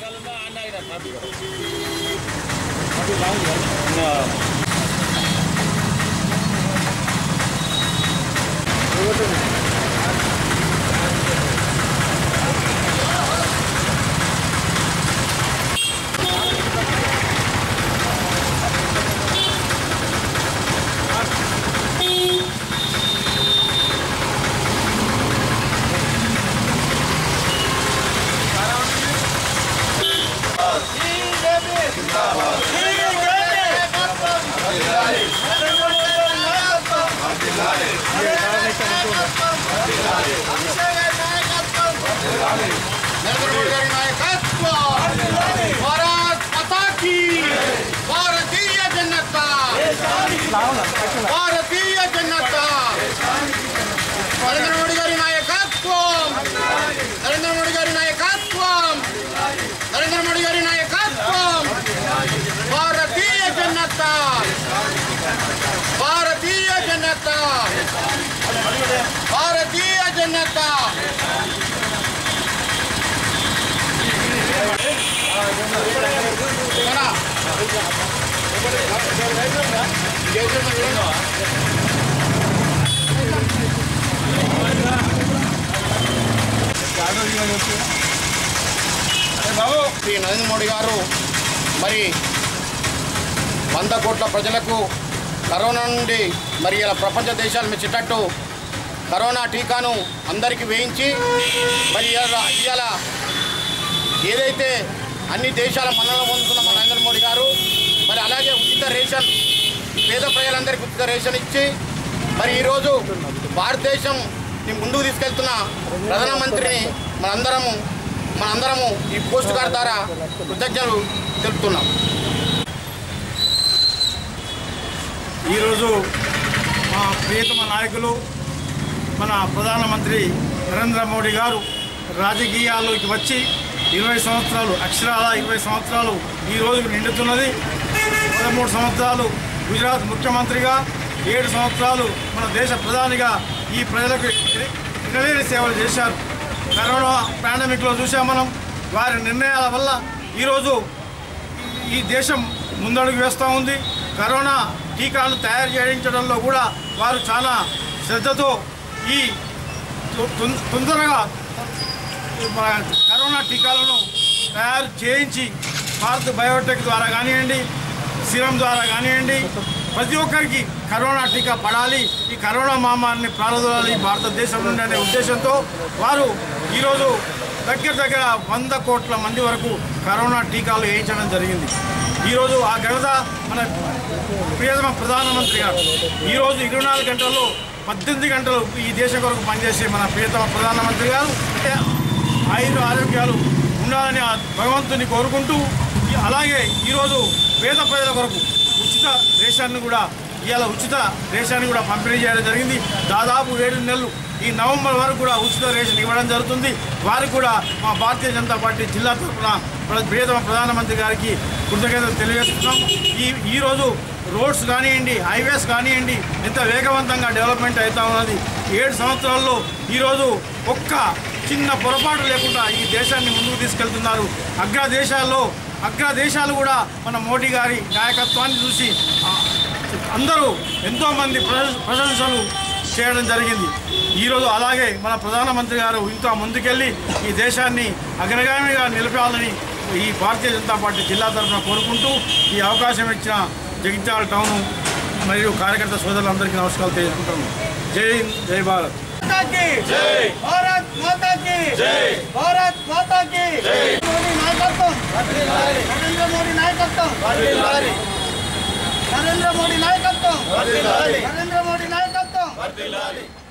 నరేంద్ర మోడీ గారి నాయకత్వం భారత్ మాతా కీ భారతీయ జనతా భారతీయ జనతా నరేంద్ర మోడీ గారి నాయకత్వం నరేంద్ర మోడీ గారి నాయకత్వం నరేంద్ర మోడీ గారి నాయకత్వం భారతీయ జనతా భారతీయ జనతా భారతీయ జనతా శ్రీ నరేంద్ర మోడీ గారు మరి వంద కోట్ల ప్రజలకు కరోనా నుండి మరి ఇలా ప్రపంచ దేశాలు మెచ్చేటట్టు కరోనా టీకాను అందరికీ వేయించి మరి ఇవాళ ఇవాళ ఏదైతే అన్ని దేశాల మన్నన పొందుతున్న మన నరేంద్ర మోడీ గారు మరి అలాగే ఉచిత రేషన్ పేద ప్రజలందరికీ ఉచిత రేషన్ ఇచ్చి మరి ఈరోజు భారతదేశం ముందుకు తీసుకెళ్తున్న ప్రధానమంత్రిని మనందరము మనందరము ఈ పోస్ట్ కార్డ్ ద్వారా కృతజ్ఞతలు తెలుపుతున్నాం ఈరోజు మా ప్రియతమ నాయకులు మన ప్రధానమంత్రి నరేంద్ర మోడీ గారు రాజకీయాల్లోకి వచ్చి ఇరవై సంవత్సరాలు అక్షరాల ఇరవై సంవత్సరాలు ఈ రోజుకు నిండుతున్నది పదమూడు సంవత్సరాలు గుజరాత్ ముఖ్యమంత్రిగా ఏడు సంవత్సరాలు మన దేశ ప్రధానిగా ఈ ప్రజలకు ఎనలేని సేవలు చేశారు కరోనా పాండమిక్లో చూసాం మనం వారి నిర్ణయాల వల్ల ఈరోజు ఈ దేశం ముందడుగు వేస్తూ ఉంది కరోనా టీకాలను తయారు చేయించడంలో కూడా వారు చాలా శ్రద్ధతో ఈ తొ- తొం- తొందరగా మన కరోనా టీకాలను తయారు చేయించి భారత్ బయోటెక్ ద్వారా కానివ్వండి సిరం ద్వారా కానివ్వండి ప్రతి ఒక్కరికి కరోనా టీకా పడాలి ఈ కరోనా మహమ్మారిని ప్రారంభాలి భారతదేశం నుండి అనే ఉద్దేశంతో వారు ఈరోజు దగ్గర దగ్గర వంద కోట్ల మంది వరకు కరోనా టీకాలు వేయించడం జరిగింది ఈరోజు ఆ ఘనత మన ప్రియతమ ప్రధానమంత్రి గారు ఈరోజు ఇరవై నాలుగు గంటల్లో పద్దెనిమిది గంటలు ఈ దేశం కొరకు పనిచేసే మన ప్రియతమ ప్రధానమంత్రి గారు ఆయుర ఆరోగ్యాలు ఉండాలని ఆ భగవంతుని కోరుకుంటూ ఈ- అలాగే ఈరోజు పేద ప్రజల కొరకు ఉచిత రేషన్ను కూడా ఇవాళ ఉచిత రేషన్ కూడా పంపిణీ చేయడం జరిగింది దాదాపు ఏడు నెలలు ఈ నవంబర్ వరకు కూడా ఉచిత రేషన్ ఇవ్వడం జరుగుతుంది వారికి కూడా మా భారతీయ జనతా పార్టీ జిల్లా తరఫున ప్ర- ప్రియతమ ప్రధానమంత్రి గారికి కృతజ్ఞతలు తెలియజేస్తున్నాం ఈ ఈరోజు రోడ్స్ కానివ్వండి హైవేస్ కానివ్వండి ఎంత వేగవంతంగా డెవలప్మెంట్ అవుతా ఉన్నది ఏడు సంవత్సరాల్లో ఈరోజు ఒక్క చిన్న పొరపాటు లేకుండా ఈ దేశాన్ని ముందుకు తీసుకెళ్తున్నారు అగ్ర దేశాల్లో అగ్ర దేశాలు కూడా మన మోడీ గారి నాయకత్వాన్ని చూసి ఆ, అందరూ ఎంతోమంది ప్రశ- ప్రశంసలు చేయడం జరిగింది ఈరోజు అలాగే మన ప్రధానమంత్రి గారు ఇంకా ముందుకెళ్ళి ఈ దేశాన్ని అగ్రగామిగా నిలిపాలని ఈ భారతీయ జనతా పార్టీ జిల్లా తరఫున కోరుకుంటూ ఈ అవకాశం ఇచ్చిన జగిత్యాల టౌన్ మరియు కార్యకర్త సోదరులందరికీ నమస్కారాలు తెలియజేసుకుంటాము జై హింద్ జై భారత్ माता की जय भारत माता की जय भारत माता की जय मोदी नायकत्व नरेंद्र मोदी नायकत्व नरेंद्र मोदी नायकत्व नरेंद्र मोदी नायकत्व